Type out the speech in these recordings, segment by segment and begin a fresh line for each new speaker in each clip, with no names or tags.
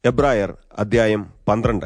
എബ്രായർ അദ്ധ്യായം പന്ത്രണ്ട്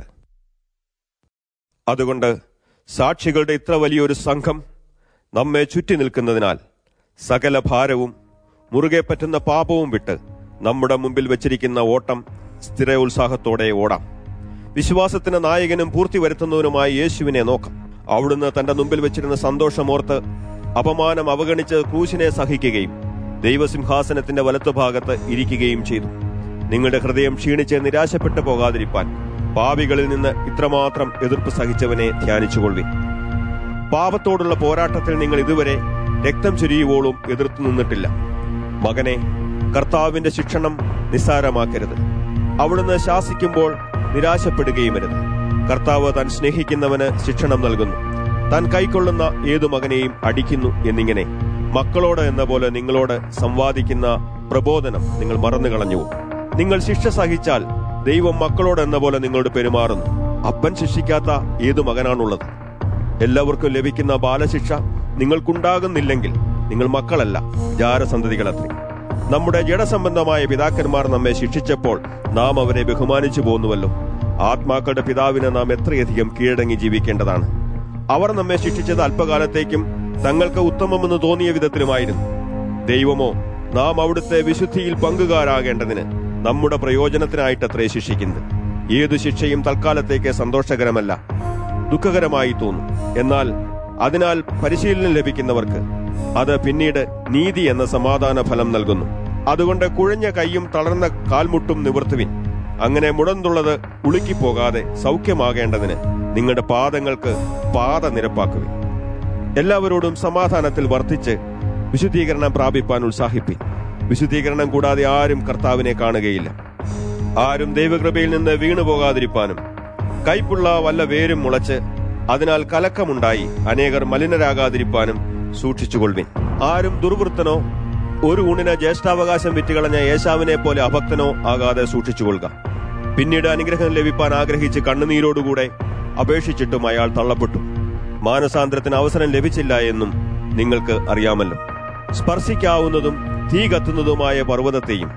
അതുകൊണ്ട് സാക്ഷികളുടെ ഇത്ര വലിയൊരു സംഘം നമ്മെ ചുറ്റി നിൽക്കുന്നതിനാൽ സകല ഭാരവും മുറുകെ പറ്റുന്ന പാപവും വിട്ട് നമ്മുടെ മുമ്പിൽ വെച്ചിരിക്കുന്ന ഓട്ടം സ്ഥിര ഉത്സാഹത്തോടെ ഓടാം വിശ്വാസത്തിന് നായകനും പൂർത്തി വരുത്തുന്നവനുമായ യേശുവിനെ നോക്കാം അവിടുന്ന് തന്റെ മുമ്പിൽ വെച്ചിരുന്ന സന്തോഷമോർത്ത് അപമാനം അവഗണിച്ച് ക്രൂശിനെ സഹിക്കുകയും ദൈവസിംഹാസനത്തിന്റെ വലത്തുഭാഗത്ത് ഇരിക്കുകയും ചെയ്തു നിങ്ങളുടെ ഹൃദയം ക്ഷീണിച്ച് നിരാശപ്പെട്ടു പോകാതിരിപ്പാൻ പാപികളിൽ നിന്ന് ഇത്രമാത്രം എതിർപ്പ് സഹിച്ചവനെ ധ്യാനിച്ചുകൊള്ളുവിൻ പാപത്തോടുള്ള പോരാട്ടത്തിൽ നിങ്ങൾ ഇതുവരെ രക്തം ചുരിയുവോളും എതിർത്തു നിന്നിട്ടില്ല മകനെ കർത്താവിന്റെ ശിക്ഷണം നിസ്സാരമാക്കരുത് അവിടുന്ന് ശാസിക്കുമ്പോൾ നിരാശപ്പെടുകയുമരുത് കർത്താവ് താൻ സ്നേഹിക്കുന്നവന് ശിക്ഷണം നൽകുന്നു താൻ കൈക്കൊള്ളുന്ന ഏതു മകനെയും അടിക്കുന്നു എന്നിങ്ങനെ മക്കളോട് എന്ന പോലെ നിങ്ങളോട് സംവാദിക്കുന്ന പ്രബോധനം നിങ്ങൾ മറന്നു കളഞ്ഞു നിങ്ങൾ ശിക്ഷ സഹിച്ചാൽ ദൈവം മക്കളോട് എന്ന പോലെ നിങ്ങളോട് പെരുമാറുന്നു അപ്പൻ ശിക്ഷിക്കാത്ത ഏതു മകനാണുള്ളത് എല്ലാവർക്കും ലഭിക്കുന്ന ബാലശിക്ഷ നിങ്ങൾക്കുണ്ടാകുന്നില്ലെങ്കിൽ നിങ്ങൾ മക്കളല്ല ജാരസന്തതികളത്രേ നമ്മുടെ ജഡസംബന്ധമായ പിതാക്കന്മാർ നമ്മെ ശിക്ഷിച്ചപ്പോൾ നാം അവരെ ബഹുമാനിച്ചു പോന്നുവല്ലോ ആത്മാക്കളുടെ പിതാവിന് നാം എത്രയധികം കീഴടങ്ങി ജീവിക്കേണ്ടതാണ് അവർ നമ്മെ ശിക്ഷിച്ചത് അല്പകാലത്തേക്കും തങ്ങൾക്ക് ഉത്തമമെന്ന് തോന്നിയ വിധത്തിലുമായിരുന്നു ദൈവമോ നാം അവിടുത്തെ വിശുദ്ധിയിൽ പങ്കുകാരാകേണ്ടതിന് നമ്മുടെ പ്രയോജനത്തിനായിട്ടത്രേ ശിക്ഷിക്കുന്നത് ഏതു ശിക്ഷയും തൽക്കാലത്തേക്ക് സന്തോഷകരമല്ല ദുഃഖകരമായി തോന്നും എന്നാൽ അതിനാൽ പരിശീലനം ലഭിക്കുന്നവർക്ക് അത് പിന്നീട് നീതി എന്ന സമാധാന ഫലം നൽകുന്നു അതുകൊണ്ട് കുഴഞ്ഞ കൈയും തളർന്ന കാൽമുട്ടും നിവർത്തുവിൻ അങ്ങനെ മുടന്തുള്ളത് ഉളുക്കിപ്പോകാതെ സൗഖ്യമാകേണ്ടതിന് നിങ്ങളുടെ പാദങ്ങൾക്ക് പാത നിരപ്പാക്കുവിൻ എല്ലാവരോടും സമാധാനത്തിൽ വർദ്ധിച്ച് വിശുദ്ധീകരണം പ്രാപിപ്പാൻ ഉത്സാഹിപ്പിൻ വിശുദ്ധീകരണം കൂടാതെ ആരും കർത്താവിനെ കാണുകയില്ല ആരും ദൈവകൃപയിൽ നിന്ന് വീണു പോകാതിരിപ്പാനും കൈപ്പുള്ള വല്ല വേരും മുളച്ച് അതിനാൽ കലക്കമുണ്ടായി അനേകർ മലിനരാകാതിരിപ്പാനും സൂക്ഷിച്ചുകൊള്ളുവിൻ ആരും ദുർവൃത്തനോ ഒരു ഊണിന് ജ്യേഷ്ഠാവകാശം വിറ്റുകളഞ്ഞ യേശാവിനെ പോലെ അഭക്തനോ ആകാതെ സൂക്ഷിച്ചുകൊള്ളുക പിന്നീട് അനുഗ്രഹം ലഭിപ്പാൻ ആഗ്രഹിച്ച് കണ്ണുനീരോടുകൂടെ അപേക്ഷിച്ചിട്ടും അയാൾ തള്ളപ്പെട്ടു മാനസാന്തരത്തിന് അവസരം ലഭിച്ചില്ല എന്നും നിങ്ങൾക്ക് അറിയാമല്ലോ സ്പർശിക്കാവുന്നതും തീ കത്തുന്നതുമായ പർവ്വതത്തെയും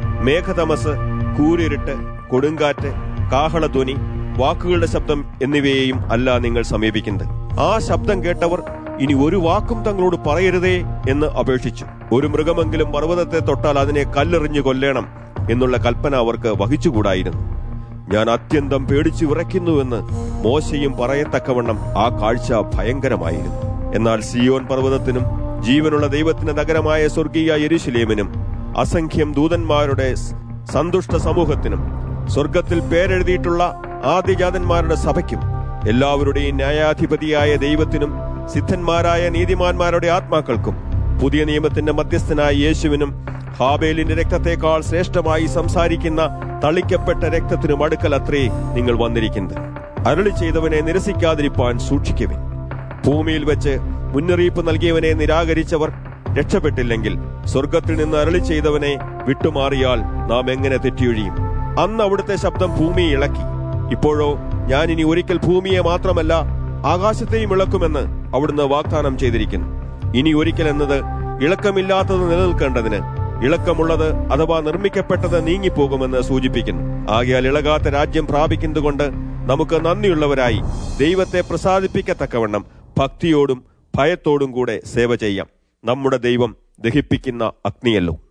മേഘതമസ് കൂരിരുട്ട് കൊടുങ്കാറ്റ് കാഹളധ്വനി വാക്കുകളുടെ ശബ്ദം എന്നിവയെയും അല്ല നിങ്ങൾ സമീപിക്കുന്നത് ആ ശബ്ദം കേട്ടവർ ഇനി ഒരു വാക്കും തങ്ങളോട് പറയരുതേ എന്ന് അപേക്ഷിച്ചു ഒരു മൃഗമെങ്കിലും പർവ്വതത്തെ തൊട്ടാൽ അതിനെ കല്ലെറിഞ്ഞു കൊല്ലേണം എന്നുള്ള കൽപ്പന അവർക്ക് വഹിച്ചുകൂടായിരുന്നു ഞാൻ അത്യന്തം പേടിച്ചു വിറയ്ക്കുന്നുവെന്ന് മോശയും പറയത്തക്കവണ്ണം ആ കാഴ്ച ഭയങ്കരമായിരുന്നു എന്നാൽ സിയോൻ പർവ്വതത്തിനും ജീവനുള്ള ദൈവത്തിന്റെ നഗരമായ സ്വർഗീയ യെരുശലേമിനും അസംഖ്യം ദൂതന്മാരുടെ സന്തുഷ്ട സമൂഹത്തിനും സ്വർഗത്തിൽ പേരെഴുതിയിട്ടുള്ള ആദ്യജാതന്മാരുടെ സഭയ്ക്കും എല്ലാവരുടെയും ന്യായാധിപതിയായ ദൈവത്തിനും സിദ്ധന്മാരായ നീതിമാന്മാരുടെ ആത്മാക്കൾക്കും പുതിയ നിയമത്തിന്റെ മധ്യസ്ഥനായ യേശുവിനും ഹാബേലിന്റെ രക്തത്തെക്കാൾ ശ്രേഷ്ഠമായി സംസാരിക്കുന്ന തളിക്കപ്പെട്ട രക്തത്തിനും അടുക്കൽ അത്രേ നിങ്ങൾ വന്നിരിക്കുന്നത് അരളി ചെയ്തവനെ നിരസിക്കാതിരിപ്പാൻ സൂക്ഷിക്കുവിൻ ഭൂമിയിൽ വെച്ച് മുന്നറിയിപ്പ് നൽകിയവനെ നിരാകരിച്ചവർ രക്ഷപ്പെട്ടില്ലെങ്കിൽ സ്വർഗത്തിൽ നിന്ന് അരളി ചെയ്തവനെ വിട്ടുമാറിയാൽ നാം എങ്ങനെ തെറ്റിയൊഴിയും അന്ന് അവിടുത്തെ ശബ്ദം ഭൂമിയെ ഇളക്കി ഇപ്പോഴോ ഞാൻ ഇനി ഒരിക്കൽ ഭൂമിയെ മാത്രമല്ല ആകാശത്തെയും ഇളക്കുമെന്ന് അവിടുന്ന് വാഗ്ദാനം ചെയ്തിരിക്കുന്നു ഇനി ഒരിക്കൽ എന്നത് ഇളക്കമില്ലാത്തത് നിലനിൽക്കേണ്ടതിന് ഇളക്കമുള്ളത് അഥവാ നിർമ്മിക്കപ്പെട്ടത് നീങ്ങിപ്പോകുമെന്ന് സൂചിപ്പിക്കുന്നു ആകയാൽ ഇളകാത്ത രാജ്യം പ്രാപിക്കുന്നതുകൊണ്ട് നമുക്ക് നന്ദിയുള്ളവരായി ദൈവത്തെ പ്രസാദിപ്പിക്കത്തക്കവണ്ണം ഭക്തിയോടും ഭയത്തോടും കൂടെ സേവ ചെയ്യാം നമ്മുടെ ദൈവം ദഹിപ്പിക്കുന്ന അഗ്നിയല്ലോ